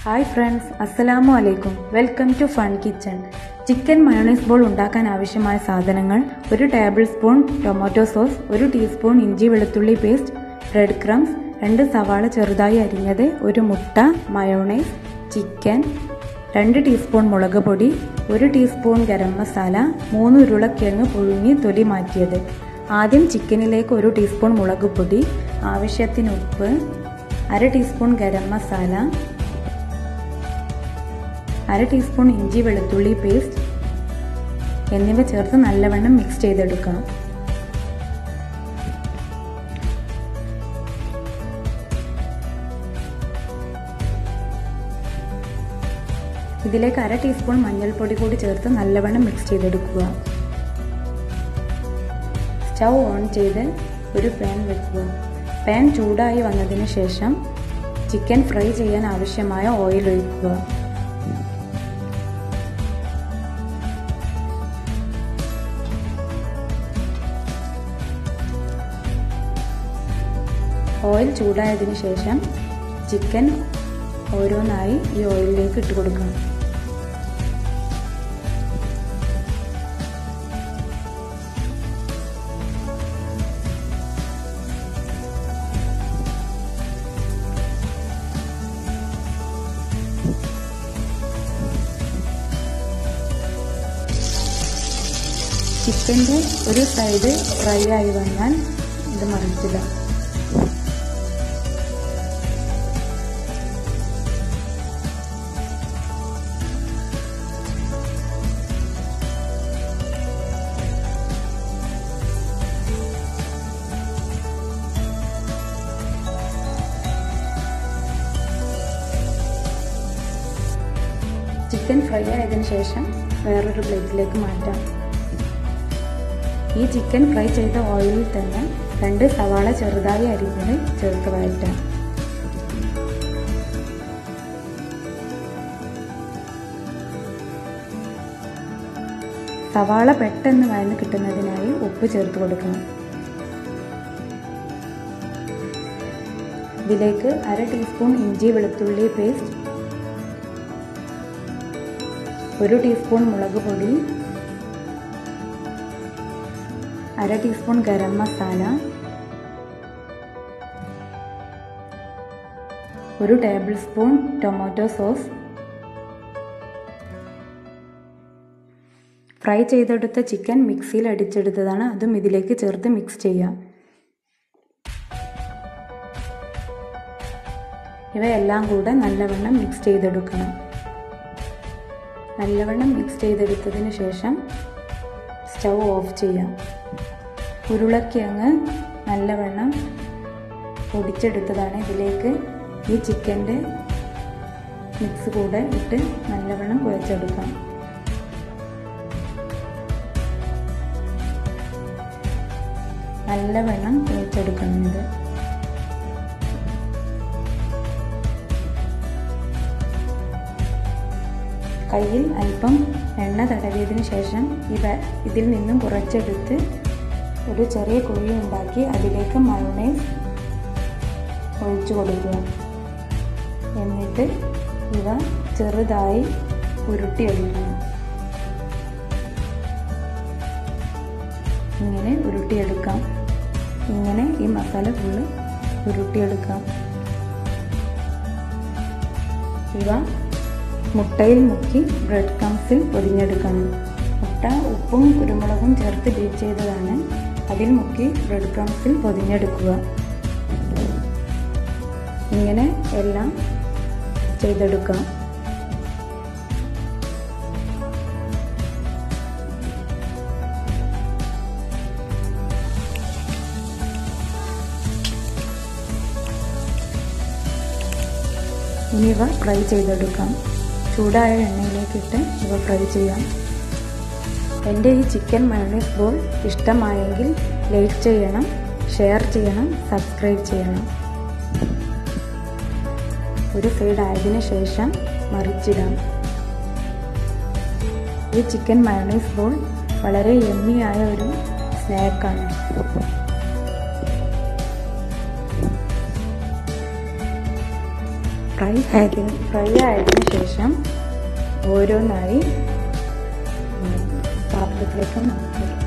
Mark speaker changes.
Speaker 1: hi friends അസ്സലാമു അലൈക്കും welcome to fun kitchen chicken mayonnaise ball ഉണ്ടാക്കാൻ ആവശ്യമായ സാധനങ്ങൾ ഒരു ടേബിൾ സ്പൂൺ ടൊമാറ്റോ സോസ് ഒരു ടീസ്പൂൺ ഇഞ്ചി വെളുത്തുള്ളി പേസ്റ്റ് ബ്രെഡ് ക്രംസ് രണ്ട് സവാള ചെറുതായി അരിഞ്ഞത് ഒരു മുട്ട മയോണൈസ് ചിക്കൻ രണ്ട് ടീസ്പൂൺ മുളക് പൊടി ഒരു ടീസ്പൂൺ ഗരം മസാല മൂന്ന് ഉരുളക്കിഴങ്ങ് പുഴുങ്ങി തൊലി മാറ്റിയത് ആദ്യം ചിക്കനിലേക്ക് ഒരു ടീസ്പൂൺ മുളക് പൊടി ആവശ്യത്തിന് ഉപ്പ് അര ടീസ്പൂൺ ഗരം മസാല അര ടീസ്പൂൺ ഇഞ്ചി വെളുത്തുള്ളി പേസ്റ്റ് എന്നിവ ചേർത്ത് നല്ലവണ്ണം മിക്സ് ചെയ്തെടുക്കണം ഇതിലേക്ക് അര ടീസ്പൂൺ മഞ്ഞൾപ്പൊടി കൂടി ചേർത്ത് നല്ലവണ്ണം മിക്സ് ചെയ്തെടുക്കുക സ്റ്റൗ ഓൺ ചെയ്ത് ഒരു പാൻ വെക്കുക പാൻ ചൂടായി വന്നതിന് ശേഷം ചിക്കൻ ഫ്രൈ ചെയ്യാൻ ആവശ്യമായ ഓയിൽ ഒഴിക്കുക ഓയിൽ ചൂടായതിനു ശേഷം ചിക്കൻ ഓരോന്നായി ഈ ഓയിലിലേക്ക് ഇട്ട് കൊടുക്കണം ചിക്കൻ്റെ ഒരു സൈഡ് ഫ്രൈ ആയി വന്നാൽ ഇത് മറിച്ചില്ല ചിക്കൻ ഫ്രൈ ആയതിനു ശേഷം വേറൊരു പ്ലേറ്റിലേക്ക് മാറ്റാം ഈ ചിക്കൻ ഫ്രൈ ചെയ്ത ഓയിലിൽ തന്നെ രണ്ട് സവാള ചെറുതായി അരിഞ്ഞത് ചേർത്ത് വഴറ്റാം സവാള പെട്ടെന്ന് വഴന്ന് കിട്ടുന്നതിനായി ഉപ്പ് ചേർത്ത് കൊടുക്കണം ഇതിലേക്ക് അര ടീസ്പൂൺ ഇഞ്ചി വെളുത്തുള്ളി പേസ്റ്റ് ഒരു ടീസ്പൂൺ മുളക് പൊടി അര ടീസ്പൂൺ ഗരം മസാല ഒരു tablespoon tomato sauce fry ചെയ്തെടുത്ത ചിക്കൻ മിക്സിയിൽ അടിച്ചെടുത്തതാണ് അതും ഇതിലേക്ക് ചേർത്ത് മിക്സ് ചെയ്യാം ഇവയെല്ലാം കൂടെ നല്ലവണ്ണം മിക്സ് ചെയ്തെടുക്കണം നല്ലവണ്ണം മിക്സ് ചെയ്തെടുത്തതിന് ശേഷം സ്റ്റൗ ഓഫ് ചെയ്യാം ഉരുളക്കിഴങ്ങ് നല്ലവണ്ണം പൊടിച്ചെടുത്തതാണ് ഇതിലേക്ക് ഈ ചിക്കൻ്റെ മിക്സ് കൂടെ ഇട്ട് നല്ലവണ്ണം കുഴച്ചെടുക്കാം നല്ലവണ്ണം കുഴച്ചെടുക്കണം ഇത് കയ്യിൽ അല്പം എണ്ണ തടവിയതിന് ശേഷം ഇവ ഇതിൽ നിന്നും കുറച്ചെടുത്ത് ഒരു ചെറിയ കുഴി ഉണ്ടാക്കി അതിലേക്ക് മയോണൈസ് ഒഴിച്ചു കൊടുക്കുക എന്നിട്ട് ഇവ ചെറുതായി ഉരുട്ടിയെടുക്കണം ഇങ്ങനെ ഉരുട്ടിയെടുക്കാം ഇങ്ങനെ ഈ മസാല ഫുള്ള് ഉരുട്ടിയെടുക്കാം ഇവ മുട്ടയിൽ മുക്കി ബ്രെഡ് ക്രംസിൽ പൊതിഞ്ഞെടുക്കണം മുട്ട ഉപ്പും കുരുമുളകും ചേർത്ത് ബീറ്റ് ചെയ്തതാണ് അതിൽ മുക്കി ബ്രെഡ് ക്രംസിൽ പൊതിഞ്ഞെടുക്കുക ഇങ്ങനെ എല്ലാം ചെയ്തെടുക്കാം ഇനി ഇവ ഫ്രൈ ചെയ്തെടുക്കാം ചൂടായ എണ്ണയിലേക്കിട്ട് ഇവ ഫ്രൈ ചെയ്യാം എൻ്റെ ഈ ചിക്കൻ മയോണൈസ് ബോൾ ഇഷ്ടമായെങ്കിൽ ലൈക്ക് ചെയ്യണം ഷെയർ ചെയ്യണം സബ്സ്ക്രൈബ് ചെയ്യണം ഒരു സൈഡ് ആയതിനു ശേഷം മറിച്ചിടാം ഈ ചിക്കൻ മയോണൈസ് ബോൾ വളരെ യമ്മിയായ ഒരു സ്നാക്കാണ് ഫ്രൈ ആയതിന് ഫ്രൈ ആയതിനു ശേഷം ഓരോന്നായി ഉം, പാത്രത്തിലേക്ക് മാറ്റുക